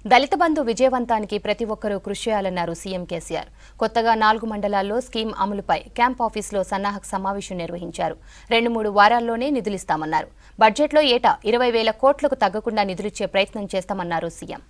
దళిత బంధు విజయవంతానికి ప్రతి ఒక్కరూ కృషి చేయాలన్నారు సీఎం కేసీఆర్ కొత్తగా నాలుగు మండలాల్లో స్కీమ్ అమలుపై క్యాంప్ ఆఫీసులో సన్నాహక సమావేశం నిర్వహించారు రెండు మూడు వారాల్లోనే నిధులిస్తామన్నారు బడ్జెట్లో ఏటా ఇరవై వేల కోట్లకు తగ్గకుండా నిధులిచ్చే ప్రయత్నం చేస్తామన్నారు సీఎం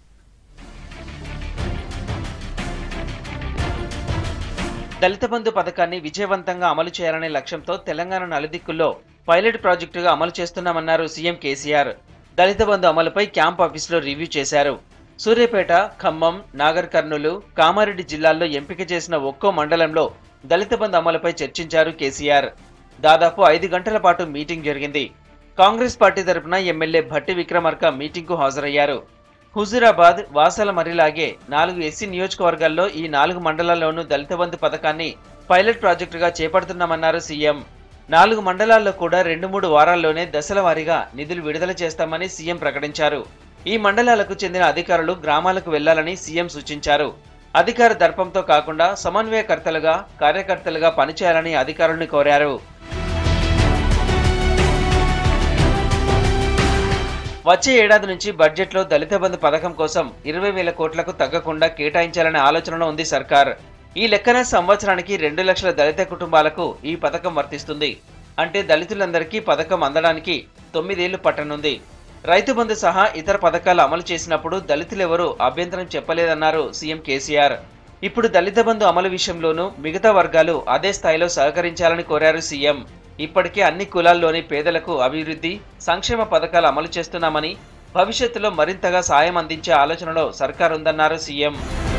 దళిత బంధు పథకాన్ని విజయవంతంగా అమలు చేయాలనే లక్ష్యంతో తెలంగాణ నలుదిక్కుల్లో పైలట్ ప్రాజెక్టుగా అమలు చేస్తున్నామన్నారు సీఎం కేసీఆర్ దళిత బంధు అమలుపై క్యాంప్ ఆఫీసులో రివ్యూ చేశారు సూర్యాపేట ఖమ్మం నాగర్ కర్నూలు కామారెడ్డి జిల్లాల్లో ఎంపిక చేసిన ఒక్కో మండలంలో దళిత బంధు అమలుపై చర్చించారు కేసీఆర్ దాదాపు ఐదు గంటల పాటు మీటింగ్ జరిగింది కాంగ్రెస్ పార్టీ తరపున ఎమ్మెల్యే భట్టి విక్రమార్క మీటింగ్కు హాజరయ్యారు హుజూరాబాద్ వాసాల మరిలాగే నాలుగు ఎస్సీ నియోజకవర్గాల్లో ఈ నాలుగు మండలాల్లోనూ దళిత బంధు పథకాన్ని పైలట్ ప్రాజెక్టుగా చేపడుతున్నామన్నారు సీఎం నాలుగు మండలాల్లో కూడా రెండు మూడు వారాల్లోనే దశల వారీగా నిధులు విడుదల చేస్తామని సీఎం ప్రకటించారు ఈ మండలాలకు చెందిన అధికారులు గ్రామాలకు వెళ్లాలని సీఎం సూచించారు అధికార దర్పంతో కాకుండా సమన్వయకర్తలుగా కార్యకర్తలుగా పనిచేయాలని అధికారుల్ని కోరారు వచ్చే ఏడాది నుంచి బడ్జెట్లో దళిత బంధు పథకం కోసం ఇరవై వేల కోట్లకు తగ్గకుండా కేటాయించాలనే ఆలోచనలో ఉంది సర్కార్ ఈ లెక్కన సంవత్సరానికి రెండు లక్షల దళిత కుటుంబాలకు ఈ పథకం వర్తిస్తుంది అంటే దళితులందరికీ పథకం అందడానికి తొమ్మిదేళ్లు పట్టనుంది రైతు బంధు సహా ఇతర పథకాలు అమలు చేసినప్పుడు దళితులెవరూ అభ్యంతరం చెప్పలేదన్నారు సీఎం కేసీఆర్ ఇప్పుడు దళిత బంధు అమలు విషయంలోనూ మిగతా వర్గాలు అదే స్థాయిలో సహకరించాలని కోరారు సీఎం ఇప్పటికే అన్ని కులాల్లోని పేదలకు అభివృద్ధి సంక్షేమ పథకాలు అమలు చేస్తున్నామని భవిష్యత్తులో మరింతగా సాయం అందించే ఆలోచనలో సర్కార్ ఉందన్నారు సీఎం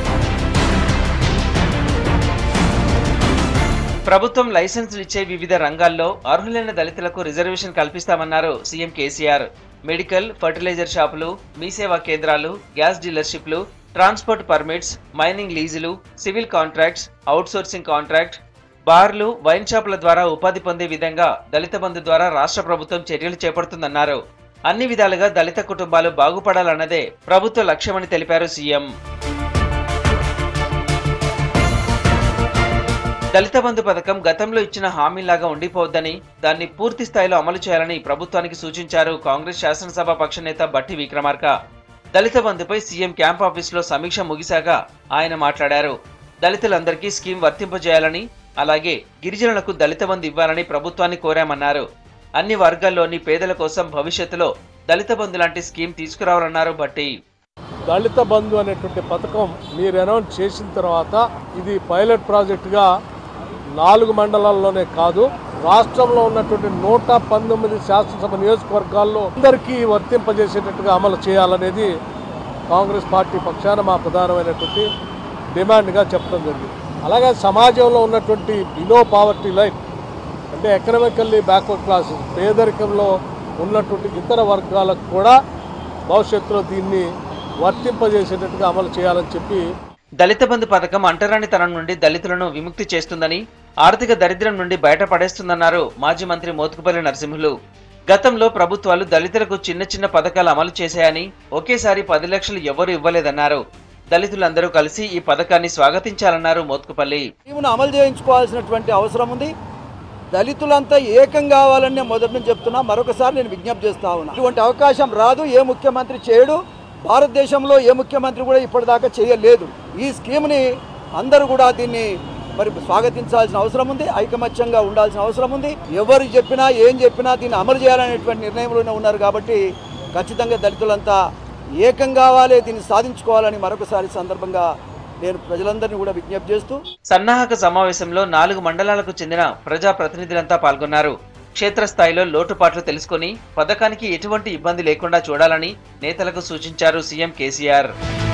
ప్రభుత్వం లైసెన్సులు ఇచ్చే వివిధ రంగాల్లో అర్హులైన దళితులకు రిజర్వేషన్ కల్పిస్తామన్నారు సీఎం కేసీఆర్ మెడికల్ ఫర్టిలైజర్ షాపులు మీ సేవా కేంద్రాలు గ్యాస్ డీలర్షిప్లు ట్రాన్స్పోర్ట్ పర్మిట్స్ మైనింగ్ లీజులు సివిల్ కాంట్రాక్ట్స్ అవుట్సోర్సింగ్ కాంట్రాక్ట్ బార్లు వైన్ షాపుల ద్వారా ఉపాధి పొందే విధంగా దళిత బంధు ద్వారా రాష్ట్ర ప్రభుత్వం చర్యలు చేపడుతుందన్నారు అన్ని విధాలుగా దళిత కుటుంబాలు బాగుపడాలన్నదే ప్రభుత్వ లక్ష్యమని తెలిపారు సీఎం దళిత బంధు పథకం గతంలో ఇచ్చిన హామీలాగా ఉండిపోవద్దని దాన్ని పూర్తి స్థాయిలో అమలు చేయాలని ప్రభుత్వానికి సూచించారు కాంగ్రెస్ శాసనసభ పక్ష నేత బట్టి విక్రమార్క దళిత బంధుపై సీఎం క్యాంప్ ఆఫీసులో సమీక్ష ముగిశాక ఆయన మాట్లాడారు దళితులందరికీ స్కీమ్ వర్తింపజేయాలని అలాగే గిరిజనులకు దళిత బంధు ఇవ్వాలని ప్రభుత్వాన్ని కోరామన్నారు అన్ని వర్గాల్లోని పేదల కోసం భవిష్యత్తులో దళిత బంధు లాంటి స్కీమ్ తీసుకురావాలన్నారు బట్టి దళిత బంధు అనేటువంటి పథకం మీరు అనౌన్స్ చేసిన తర్వాత ఇది పైలట్ ప్రాజెక్టుగా నాలుగు మండలాల్లోనే కాదు రాష్ట్రంలో ఉన్నటువంటి నూట పంతొమ్మిది శాసనసభ నియోజకవర్గాల్లో అందరికీ వర్తింపజేసేటట్టుగా అమలు చేయాలనేది కాంగ్రెస్ పార్టీ పక్షాన మా ప్రధానమైనటువంటి డిమాండ్గా చెప్పడం జరిగింది అలాగే సమాజంలో ఉన్నటువంటి బిలో పావర్టీ లైన్ అంటే ఎకనామికల్లీ బ్యాక్వర్డ్ క్లాసెస్ పేదరికంలో ఉన్నటువంటి ఇతర వర్గాలకు కూడా భవిష్యత్తులో దీన్ని వర్తింపజేసేటట్టుగా అమలు చేయాలని చెప్పి దళిత బంధు పథకం అంటరానితనం నుండి దళితులను విముక్తి చేస్తుందని ఆర్థిక దరిద్రం నుండి బయటపడేస్తుందన్నారు మాజీ మంత్రి మోత్కుపల్లి నరసింహులు గతంలో ప్రభుత్వాలు దళితులకు చిన్న చిన్న పథకాలు అమలు చేశాయని ఒకేసారి పది లక్షలు ఎవరు ఇవ్వలేదన్నారు దళితులందరూ కలిసి ఈ పథకాన్ని స్వాగతించాలన్నారు మోత్కుపల్లి స్కీమును అమలు చేయించుకోవాల్సినటువంటి అవసరం ఉంది దళితులంతా ఏకం కావాలని నేను మొదటి నుంచి చెప్తున్నా మరొకసారి నేను విజ్ఞప్తి చేస్తా ఉన్నా ఇటువంటి అవకాశం రాదు ఏ ముఖ్యమంత్రి చేయడు భారతదేశంలో ఏ ముఖ్యమంత్రి కూడా ఇప్పటిదాకా చేయలేదు ఈ స్కీమ్ని అందరూ కూడా దీన్ని మరి స్వాగతించాల్సిన అవసరం ఉంది ఐకమత్యంగా ఉండాల్సిన అవసరం ఉంది ఎవరు చెప్పినా ఏం చెప్పినా దీన్ని అమలు చేయాలనేటువంటి నిర్ణయంలోనే ఉన్నారు కాబట్టి ఖచ్చితంగా దళితులంతా ఏకం కావాలి దీన్ని సాధించుకోవాలని మరొకసారి సందర్భంగా నేను ప్రజలందరినీ కూడా విజ్ఞప్తి చేస్తూ సన్నాహక సమావేశంలో నాలుగు మండలాలకు చెందిన ప్రజా ప్రతినిధులంతా పాల్గొన్నారు క్షేత్రస్థాయిలో లోటుపాట్లు తెలుసుకొని పథకానికి ఎటువంటి ఇబ్బంది లేకుండా చూడాలని నేతలకు సూచించారు సీఎం కేసీఆర్